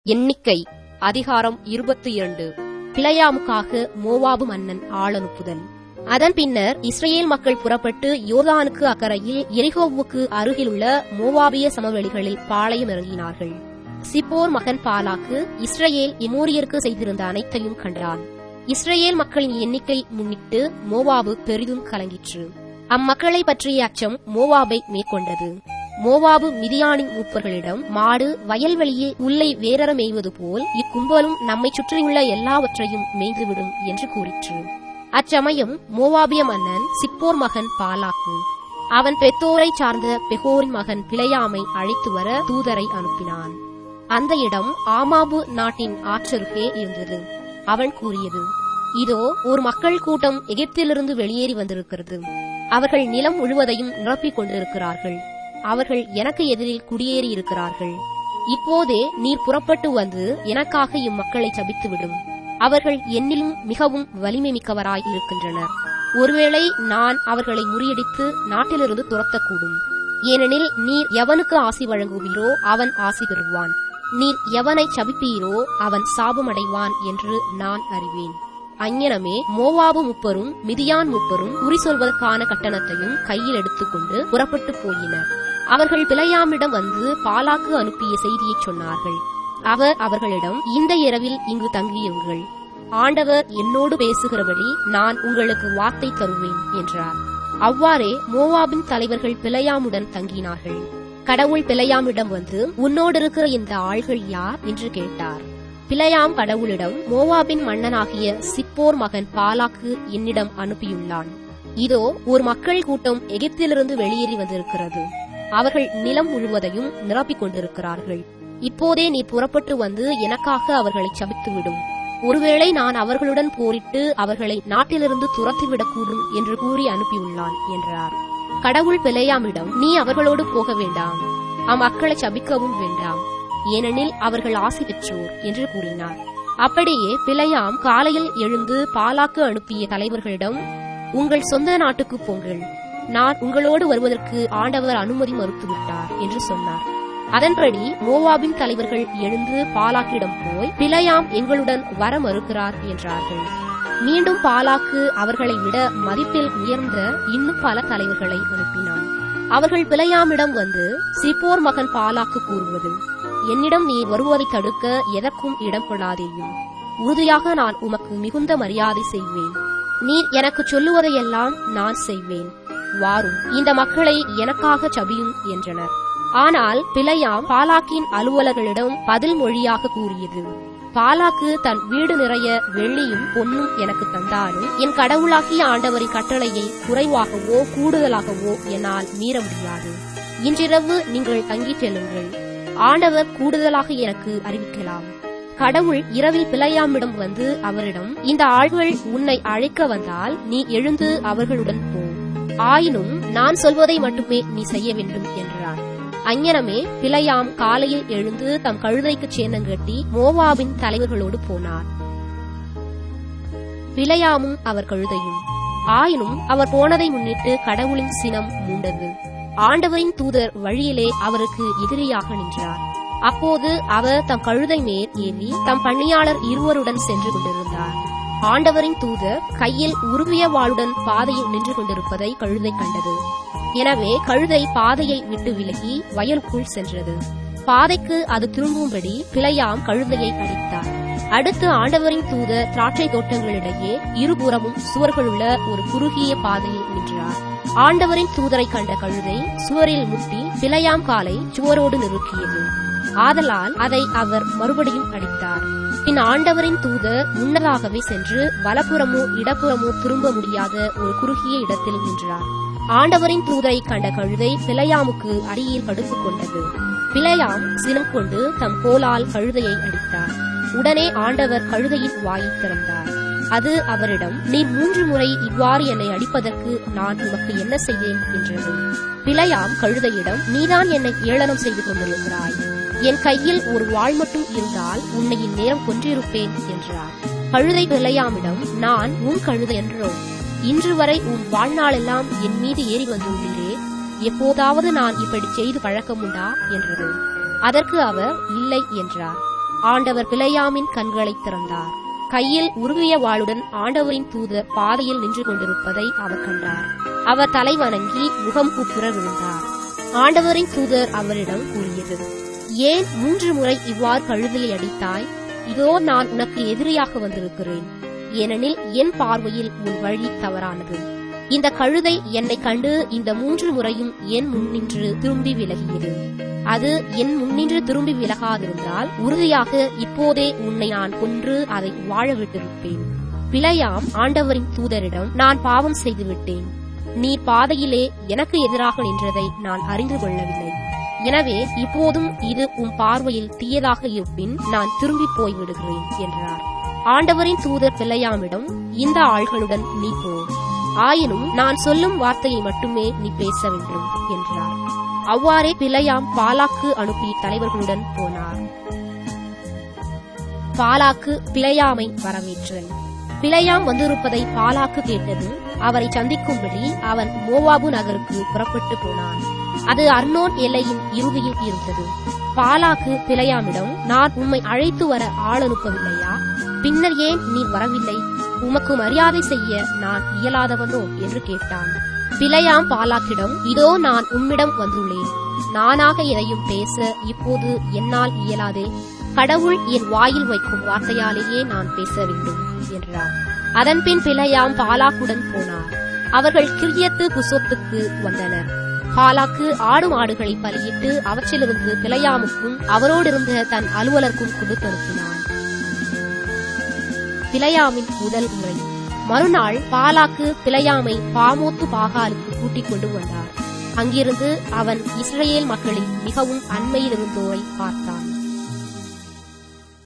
எண்ணிக்கை அதிகாரம் இருபத்தி இரண்டு பிழையாமுக்காக மோவாபு மன்னன் ஆளனுப்புதல் அதன் பின்னர் இஸ்ரேல் மக்கள் புறப்பட்டு யோர்தானுக்கு அக்கறையில் எரிகோவுக்கு அருகிலுள்ள மோவாபிய சமவெளிகளில் பாளையம் இறங்கினார்கள் சிப்போர் மகன் பாலாக்கு இஸ்ரேல் எமோரியருக்கு செய்திருந்த அனைத்தையும் கண்டான் இஸ்ரேல் மக்களின் எண்ணிக்கை முன்னிட்டு மோவாபு பெரிதும் கலங்கிற்று அம்மக்களை பற்றிய அச்சம் மோவாபை மேற்கொண்டது மோவாபு மிதியானின் மூப்பர்களிடம் மாடு வயல்வெளியே உள்ளே வேரற மேய்வது போல் இக்கும்பலும் நம்மை சுற்றியுள்ள எல்லாவற்றையும் மேய்ந்துவிடும் என்று கூறிற்று அச்சமயம் மோவாபிய மன்னன் சிப்போர் மகன் பாலாக்கு அவன் பெத்தோரை சார்ந்த பெகோரின் மகன் பிழையாமை அழைத்து வர தூதரை அனுப்பினான் அந்த இடம் ஆமாபு நாட்டின் ஆற்றருகே இருந்தது அவன் கூறியது இதோ ஒரு மக்கள் கூட்டம் எகிப்திலிருந்து வெளியேறி வந்திருக்கிறது அவர்கள் நிலம் முழுவதையும் நிரப்பிக் கொண்டிருக்கிறார்கள் அவர்கள் எனக்கு எதிரில் குடியேறி இருக்கிறார்கள் இப்போதே நீர் புறப்பட்டு வந்து எனக்காக இம்மக்களை சபித்துவிடும் அவர்கள் என்னிலும் மிகவும் வலிமை மிக்கவராய் இருக்கின்றனர் ஒருவேளை நான் அவர்களை முறியடித்து நாட்டிலிருந்து துரத்தக்கூடும் ஏனெனில் நீர் எவனுக்கு ஆசி வழங்குவீரோ அவன் ஆசி பெறுவான் நீர் எவனை சபிப்பீரோ அவன் சாபமடைவான் என்று நான் அறிவேன் அஞ்ஞனமே மோவாபு முப்பரும் மிதியான் முப்பரும் குறி சொல்வதற்கான கட்டணத்தையும் கையில் எடுத்துக்கொண்டு புறப்பட்டு போயினர் அவர்கள் பிழையாமிடம் வந்து பாலாக்கு அனுப்பிய செய்தியை சொன்னார்கள் அவர் அவர்களிடம் இந்த இரவில் இங்கு தங்கியுங்கள் ஆண்டவர் என்னோடு பேசுகிறபடி நான் உங்களுக்கு வார்த்தை தருவேன் என்றார் அவ்வாறே மோவாபின் தலைவர்கள் பிழையாமுடன் தங்கினார்கள் கடவுள் பிழையாமிடம் வந்து உன்னோடு இருக்கிற இந்த ஆள்கள் யார் என்று கேட்டார் பிழையாம் கடவுளிடம் மோவாபின் மன்னனாகிய சிப்போர் மகன் பாலாக்கு என்னிடம் அனுப்பியுள்ளான் இதோ ஒரு மக்கள் கூட்டம் எகிப்திலிருந்து வெளியேறி வந்திருக்கிறது அவர்கள் நிலம் முழுவதையும் நிரப்பிக் கொண்டிருக்கிறார்கள் இப்போதே நீ புறப்பட்டு வந்து எனக்காக அவர்களை சபித்துவிடும் ஒருவேளை நான் அவர்களுடன் போரிட்டு அவர்களை நாட்டிலிருந்து துரத்திவிடக்கூடும் என்று கூறி அனுப்பியுள்ளான் என்றார் கடவுள் பிழையாமிடம் நீ அவர்களோடு போக வேண்டாம் அம்மக்களை சபிக்கவும் வேண்டாம் ஏனெனில் அவர்கள் ஆசி பெற்றோர் என்று கூறினார் அப்படியே பிழையாம் காலையில் எழுந்து பாலாக்கு அனுப்பிய தலைவர்களிடம் உங்கள் சொந்த நாட்டுக்கு போங்கள் நான் உங்களோடு வருவதற்கு ஆண்டவர் அனுமதி மறுத்துவிட்டார் என்று சொன்னார் அதன்படி மோவாபின் தலைவர்கள் எழுந்து பாலாக்கிடம் போய் பிழையாம் எங்களுடன் வர மறுக்கிறார் என்றார்கள் மீண்டும் பாலாக்கு அவர்களை விட மதிப்பில் உயர்ந்த இன்னும் பல தலைவர்களை அனுப்பினான் அவர்கள் பிழையாமிடம் வந்து சிப்போர் மகன் பாலாக்கு கூறுவது என்னிடம் நீ வருவதை தடுக்க எதற்கும் இடம் கொள்ளாதேயும் உறுதியாக நான் உமக்கு மிகுந்த மரியாதை செய்வேன் நீர் எனக்கு சொல்லுவதையெல்லாம் நான் செய்வேன் வாரும் இந்த மக்களை எனக்காக சபியும் என்றனர் ஆனால் பிழையாம் பாலாக்கின் அலுவலர்களிடம் பதில் மொழியாக கூறியது பாலாக்கு தன் வீடு நிறைய வெள்ளியும் பொன்னும் எனக்கு தந்தாலும் என் கடவுளாகிய ஆண்டவரின் கட்டளையை குறைவாகவோ கூடுதலாகவோ என்னால் மீற முடியாது இன்றிரவு நீங்கள் தங்கிச் செல்லுங்கள் ஆண்டவர் கூடுதலாக எனக்கு அறிவிக்கலாம் கடவுள் இரவில் பிழையாமிடம் வந்து அவரிடம் இந்த ஆள்கள் உன்னை அழைக்க வந்தால் நீ எழுந்து அவர்களுடன் போ ஆயினும் நான் சொல்வதை மட்டுமே நீ செய்ய வேண்டும் என்றார் அஞ்ஞனமே பிழையாம் காலையில் எழுந்து தம் கழுதைக்கு சேனங்கட்டி மோவாவின் தலைவர்களோடு போனார் பிழையாமும் அவர் கழுதையும் ஆயினும் அவர் போனதை முன்னிட்டு கடவுளின் சினம் மூண்டது ஆண்டவரின் தூதர் வழியிலே அவருக்கு எதிரியாக நின்றார் அப்போது அவர் தம் கழுதை மேல் ஏறி தம் பணியாளர் இருவருடன் சென்று கொண்டிருந்தார் ஆண்டவரின் தூதர் கையில் உருவிய வாளுடன் பாதையில் நின்று கொண்டிருப்பதை கழுதை கண்டது எனவே கழுதை பாதையை விட்டு விலகி வயலுக்குள் சென்றது பாதைக்கு அது திரும்பும்படி பிழையாம் கழுதையை அடித்தார் அடுத்து ஆண்டவரின் தூதர் திராட்சை தோட்டங்களிடையே இருபுறமும் சுவர்களுள்ள ஒரு குறுகிய பாதையில் நின்றார் ஆண்டவரின் தூதரை கண்ட கழுதை சுவரில் முட்டி பிழையாம் காலை சுவரோடு நிறுக்கியது ஆதலால் அதை அவர் மறுபடியும் அடித்தார் பின் ஆண்டவரின் தூதர் முன்னதாகவே சென்று வலப்புறமோ இடப்புறமோ திரும்ப முடியாத ஒரு குறுகிய இடத்தில் நின்றார் ஆண்டவரின் தூதரை கண்ட கழுதை பிழையாமுக்கு அடியில் படுத்துக் கொண்டது பிழையாம் சினம் கொண்டு தம் கோலால் கழுதையை அடித்தார் உடனே ஆண்டவர் கழுதையின் வாயை திறந்தார் அது அவரிடம் நீ மூன்று முறை இவ்வாறு என்னை அடிப்பதற்கு நான் உனக்கு என்ன செய்தேன் என்றது பிழையாம் கழுதையிடம் நீதான் என்னை ஏளனம் செய்து கொண்டிருக்கிறாய் என் கையில் ஒரு வாழ் மட்டும் இருந்தால் உன்னை இந்நேரம் கொன்றிருப்பேன் என்றார் கழுதை பிழையாமிடம் நான் உன் கழுதை என்றோ இன்று வரை உன் வாழ்நாளெல்லாம் என் மீது ஏறி வந்துள்ளீரே எப்போதாவது நான் இப்படி செய்து பழக்கமுண்டா என்றது அதற்கு அவர் இல்லை என்றார் ஆண்டவர் பிழையாமின் கண்களை திறந்தார் கையில் உருவிய வாளுடன் ஆண்டவரின் தூதர் பாதையில் நின்று கொண்டிருப்பதை அவர் கண்டார் அவர் தலை வணங்கி முகம் குப்புற விழுந்தார் ஆண்டவரின் தூதர் அவரிடம் கூறியது ஏன் மூன்று முறை இவ்வாறு கழுதிலை அடித்தாய் இதோ நான் உனக்கு எதிரியாக வந்திருக்கிறேன் ஏனெனில் என் பார்வையில் உன் வழி தவறானது இந்த கழுதை என்னை கண்டு இந்த மூன்று முறையும் என் முன்னின்று திரும்பி விலகியது அது என் முன்னின்று திரும்பி விலகாதிருந்தால் உறுதியாக இப்போதே உன்னை நான் கொன்று அதை வாழ விட்டிருப்பேன் பிழையாம் ஆண்டவரின் தூதரிடம் நான் பாவம் செய்து விட்டேன் நீ பாதையிலே எனக்கு எதிராக நின்றதை நான் அறிந்து கொள்ளவில்லை எனவே இப்போதும் இது உன் பார்வையில் தீயதாக இருப்பின் நான் திரும்பி போய் விடுகிறேன் என்றார் ஆண்டவரின் தூதர் பிள்ளையாமிடம் இந்த ஆள்களுடன் நீ போ ஆயினும் நான் சொல்லும் வார்த்தையை மட்டுமே நீ பேச வேண்டும் என்றார் அவ்வாறே பிள்ளையாம் பாலாக்கு அனுப்பி தலைவர்களுடன் போனார் பாலாக்கு பிழையாமை வரவேற்றல் பிழையாம் வந்திருப்பதை பாலாக்கு கேட்டது அவரை சந்திக்கும்படி அவன் மோவாபு நகருக்கு புறப்பட்டு போனான் அது அர்னோன் எல்லையின் இறுதியில் இருந்தது பாலாக்கு பிழையாமிடம் நான் உம்மை அழைத்து வர ஆள் அனுப்பவில்லையா பின்னர் ஏன் நீ வரவில்லை உமக்கு மரியாதை செய்ய நான் இயலாதவனோ என்று கேட்டான் பிழையாம் பாலாக்கிடம் இதோ நான் உம்மிடம் வந்துள்ளேன் நானாக எதையும் பேச இப்போது என்னால் இயலாதே கடவுள் என் வாயில் வைக்கும் வார்த்தையாலேயே நான் பேச வேண்டும் என்றார் அதன்பின் பிழையாம் பாலாக்குடன் போனார் அவர்கள் கிரியத்து குசோத்துக்கு வந்தனர் பாலாக்கு ஆடு மாடுகளை பலியிட்டு அவற்றிலிருந்து பிழையாமுக்கும் அவரோடிருந்த தன் அலுவலருக்கும் கொடுத்தனுப்பினான் பிழையாமின் முதல் முறை மறுநாள் பாலாக்கு பிழையாமை பாமோத்து பாகாலுக்கு கூட்டிக் கொண்டு வந்தார் அங்கிருந்து அவன் இஸ்ரேல் மக்களில் மிகவும் அண்மையில் இருந்தோரை பார்த்தான்